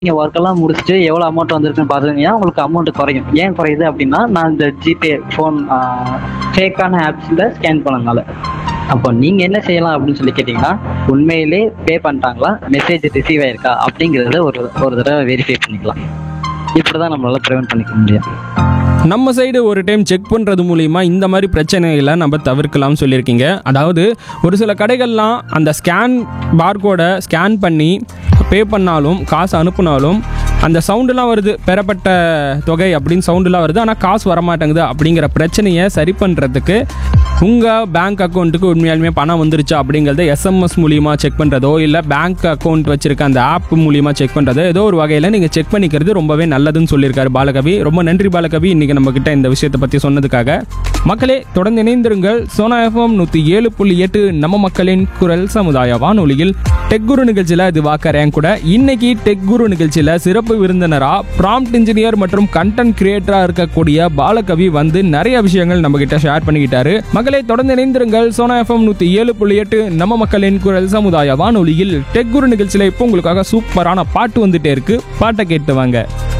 நீங்கள் ஒர்க்கெல்லாம் முடிச்சுட்டு எவ்வளோ அமௌண்ட் வந்திருக்குன்னு பார்த்துருந்தீங்கன்னா உங்களுக்கு அமௌண்ட் குறையும் ஏன் குறையுது அப்படின்னா நான் இந்த ஜிபே ஃபோன் ஃபேக்கான ஆப்ஸில் ஸ்கேன் பண்ணனால அப்போ நீங்கள் என்ன செய்யலாம் அப்படின்னு சொல்லி கேட்டிங்கன்னா உண்மையிலே பே பண்ணிட்டாங்களா மெசேஜ் ரிசீவ் ஆயிருக்கா அப்படிங்கிறத ஒரு ஒரு தடவை வெரிஃபை பண்ணிக்கலாம் இப்படி தான் நம்மளால ப்ரிவென்ட் பண்ணிக்க முடியும் நம்ம சைடு ஒரு டைம் செக் பண்ணுறது மூலிமா இந்த மாதிரி பிரச்சனைகளை நம்ம தவிர்க்கலாம் சொல்லியிருக்கீங்க அதாவது ஒரு சில கடைகள்லாம் அந்த ஸ்கேன் பார்கோடை ஸ்கேன் பண்ணி பே பண்ணாலும் காசு அனுப்புனாலும் அந்த சவுண்டுலாம் வருது பெறப்பட்ட தொகை அப்படின்னு சவுண்டுலாம் வருது ஆனால் காசு வரமாட்டேங்குது அப்படிங்கிற பிரச்சனையை சரி பண்ணுறதுக்கு உங்கள் பேங்க் அக்கௌண்ட்டுக்கு உண்மையாலுமே பணம் வந்துருச்சா அப்படிங்கிறத எஸ்எம்எஸ் மூலியமாக செக் பண்ணுறதோ இல்லை பேங்க் அக்கௌண்ட் வச்சிருக்க அந்த ஆப் மூலியமாக செக் பண்ணுறதோ ஏதோ ஒரு வகையில் நீங்கள் செக் பண்ணிக்கிறது ரொம்பவே நல்லதுன்னு சொல்லியிருக்காரு பாலகவி ரொம்ப நன்றி பாலகவி இன்றைக்கி நம்மக்கிட்ட இந்த விஷயத்தை பற்றி சொன்னதுக்காக மக்களே தொடர்ந்து இணைந்திருங்கள் சோனா எஃப்எம் நூற்றி ஏழு புள்ளி எட்டு நம்ம மக்களின் குரல் சமுதாய வானொலியில் டெக் குரு நிகழ்ச்சியில் இது வாக்கறேன் கூட இன்னைக்கு டெக் குரு நிகழ்ச்சியில் சிறப்பு விருந்தினரா ப்ராம்ப்ட் இன்ஜினியர் மற்றும் கண்டென்ட் கிரியேட்டராக இருக்கக்கூடிய பாலகவி வந்து நிறைய விஷயங்கள் நம்ம கிட்ட ஷேர் பண்ணிக்கிட்டாரு மகளே தொடர்ந்து இணைந்திருங்கள் சோனா எஃப்எம் நூற்றி ஏழு புள்ளி எட்டு நம்ம மக்களின் குரல் சமுதாய வானொலியில் டெக் குரு நிகழ்ச்சியில் இப்போ உங்களுக்காக சூப்பரான பாட்டு வந்துட்டே இருக்கு பாட்டை கேட்டு வாங்க